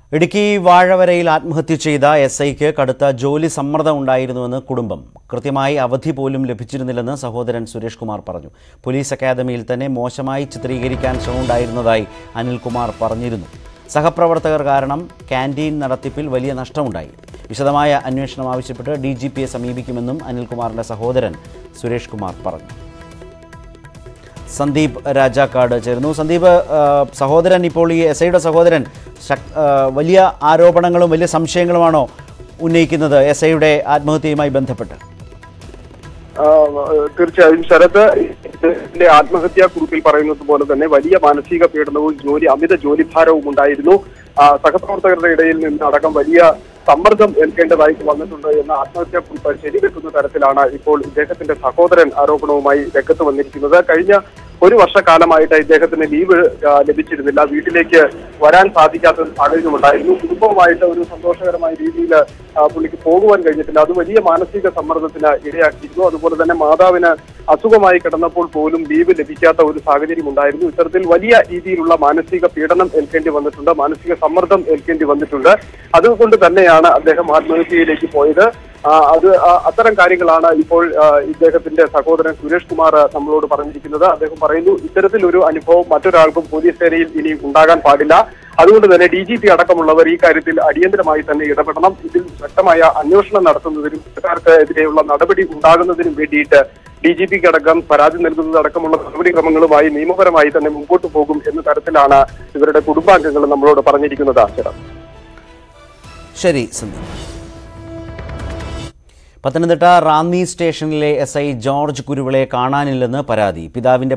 ഇടുക്കി വാഴവരയിൽ ആത്മഹത്യ ചെയ്ത എസ് ഐക്ക് കടുത്ത ജോലി സമ്മർദ്ദം ഉണ്ടായിരുന്നുവെന്ന് കുടുംബം കൃത്യമായി അവധി പോലും ലഭിച്ചിരുന്നില്ലെന്ന് സഹോദരൻ സുരേഷ് കുമാർ പറഞ്ഞു പോലീസ് അക്കാദമിയിൽ തന്നെ മോശമായി ചിത്രീകരിക്കാൻ ശ്രമമുണ്ടായിരുന്നതായി അനിൽകുമാർ പറഞ്ഞിരുന്നു സഹപ്രവർത്തകർ കാരണം ക്യാൻറ്റീൻ നടത്തിപ്പിൽ വലിയ നഷ്ടമുണ്ടായി വിശദമായ അന്വേഷണം ആവശ്യപ്പെട്ട് ഡി ജി പിയെ സമീപിക്കുമെന്നും അനിൽകുമാറിന്റെ സഹോദരൻ സുരേഷ് കുമാർ പറഞ്ഞു സന്ദീപ് രാജാക്കാട് ചേരുന്നു സന്ദീപ് ആ, സഹോദരൻ ഇപ്പോൾ ഈ എസ് ഐയുടെ സഹോദരൻ ശക്- ആ, വലിയ ആരോപണങ്ങളും വലിയ സംശയങ്ങളുമാണോ ഉന്നയിക്കുന്നത് എസ് ഐയുടെ ആത്മഹത്യയുമായി ബന്ധപ്പെട്ട് ആ, തീർച്ചയായും ശരത് ഇതിന്റെ ആത്മഹത്യാ കുറിപ്പിൽ പറയുന്നത് പോലെ തന്നെ വലിയ മാനസിക പീഡനവും ജോലി അമിത ജോലിഭാരവും ഉണ്ടായിരുന്നു ആ, സഹപ്രവർത്തകരുടെ ഇടയിൽ നിന്ന് അടക്കം വലിയ സമ്മർദ്ദം ഏൽക്കേണ്ടതായിട്ട് വന്നിട്ടുണ്ട് എന്ന ആത്മഹത്യാ കുറിപ്പ് ശരിവെക്കുന്ന തരത്തിലാണ് ഇപ്പോൾ ഇദ്ദേഹത്തിന്റെ സഹോദരൻ ആരോപണവുമായി രംഗത്ത് വന്നിരിക്കുന്നത് കഴിഞ്ഞ ഒരു വർഷക്കാലമായിട്ട് ഇദ്ദേഹത്തിന് ലീവ് ആ, ലഭിച്ചിരുന്നില്ല വീട്ടിലേക്ക് വരാൻ സാധിക്കാത്ത ഒരു സാഹചര്യമുണ്ടായിരുന്നു കുടുംബവുമായിട്ട് ഒരു സന്തോഷകരമായ രീതിയിൽ പുള്ളിക്ക് പോകുവാൻ കഴിഞ്ഞിട്ടില്ല അത് വലിയ മാനസിക സമ്മർദ്ദത്തിന് ഇടയാക്കിയിരുന്നു അതുപോലെ തന്നെ മാതാവിന് അസുഖമായി കിടന്നപ്പോൾ പോലും ലീവ് ലഭിക്കാത്ത ഒരു സാഹചര്യം ഉണ്ടായിരുന്നു ഇത്തരത്തിൽ വലിയ രീതിയിലുള്ള മാനസിക പീഡനം ഏൽക്കേണ്ടി വന്നിട്ടുണ്ട് മാനസിക സമ്മർദ്ദം ഏൽക്കേണ്ടി വന്നിട്ടുണ്ട് അതുകൊണ്ട് തന്നെയാണ് അദ്ദേഹം ആത്മഹത്യയിലേക്ക് പോയത് ആ, അത് ആ, അത്തരം കാര്യങ്ങളാണ് ഇപ്പോൾ ആ, ഇദ്ദേഹത്തിന്റെ സഹോദരൻ സുരേഷ് കുമാർ നമ്മളോട് പറഞ്ഞിരിക്കുന്നത് അദ്ദേഹം പറയുന്നു ഇത്തരത്തിലൊരു അനുഭവം മറ്റൊരാൾക്കും പോലീസ് സേനയിൽ ഇനി ഉണ്ടാകാൻ പാടില്ല അതുകൊണ്ട് തന്നെ ഡി ജി പി അടക്കമുള്ളവർ ഈ കാര്യത്തിൽ അടിയന്തരമായി തന്നെ ഇടപെടണം ഇതിൽ ശക്തമായ അന്വേഷണം നടത്തുന്നതിനും സർക്കാർക്ക് എതിരെയുള്ള നടപടി ഉണ്ടാകുന്നതിനും വേണ്ടിയിട്ട് ഡി ജി പിക്ക് അടക്കം പരാതി നൽകുന്നതടക്കമുള്ള നടപടിക്രമങ്ങളുമായി നിയമപരമായി തന്നെ മുമ്പോട്ട് പോകും എന്ന തരത്തിലാണ് ഇവരുടെ കുടുംബാംഗങ്ങൾ നമ്മളോട് പറഞ്ഞിരിക്കുന്നത് അക്ഷരം ശരി സന്ദീപ് പത്തനംതിട്ട റാന്നി സ്റ്റേഷനിലെ എസ് ഐ ജോർജ് കുരുവിളെ കാണാനില്ലെന്ന് പരാതി പിതാവിന്റെ